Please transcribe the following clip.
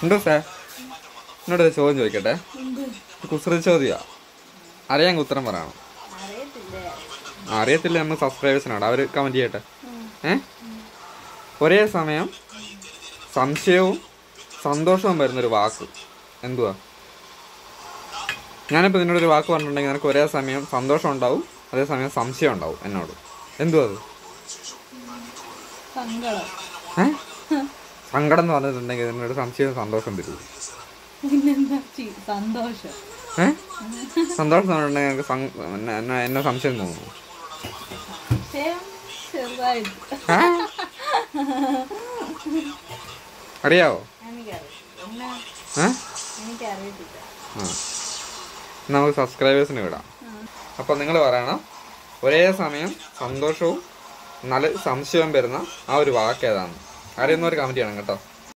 ഉണ്ടോ സാർ എന്നോട് ഒരു ചോദ്യം ചോദിക്കട്ടെ കുസൃതി ചോദ്യാ അറിയാൻ ഉത്തരം പറയണം അറിയത്തില്ലേ ആ, അറിയത്തില്ല നമ്മൾ സബ്സ്ക്രൈബേഴ്സിനാണ് അവർ കമൻറ്റ് ചെയ്യട്ടെ ഏ ഒരേ സമയം സംശയവും സന്തോഷവും വരുന്നൊരു വാക്ക് എന്തുവാ ഞാനിപ്പോൾ നിന്നോടൊരു വാക്ക് പറഞ്ഞിട്ടുണ്ടെങ്കിൽ നിനക്ക് ഒരേ സമയം സന്തോഷം ഉണ്ടാവും അതേസമയം സംശയം ഉണ്ടാവും എന്നോട് എന്തുവാ അത് സങ്കടം ഏ സങ്കടം എന്ന് പറഞ്ഞിട്ടുണ്ടെങ്കിൽ നിന്നോട് സംശയവും സന്തോഷം വരും പിന്നെന്താ ചി- സന്തോഷം ഏ സന്തോഷം എന്ന് പറഞ്ഞിട്ടുണ്ടെങ്കിൽ എനിക്ക് സം- എന്നെ- എന്നെ എന്നെ സംശയം തോന്നുന്നു വിഷയം ചെറുതായിട്ട് ഏ? അറിയാവോ എനിക്കറിയാം എന്നാ ഏ എനിക്കറിയത്തില്ല ആ നമുക്ക് സബ്സ്ക്രൈബേഴ്സിന് വിടാം അപ്പോൾ നിങ്ങൾ പറയണം ഒരേ സമയം സന്തോഷവും നല്ല സംശയവും വരുന്ന ആ ഒരു വാക്ക് ഏതാണ് അറിയുന്നവർ കമൻറ്റ് ചെയ്യണം കേട്ടോ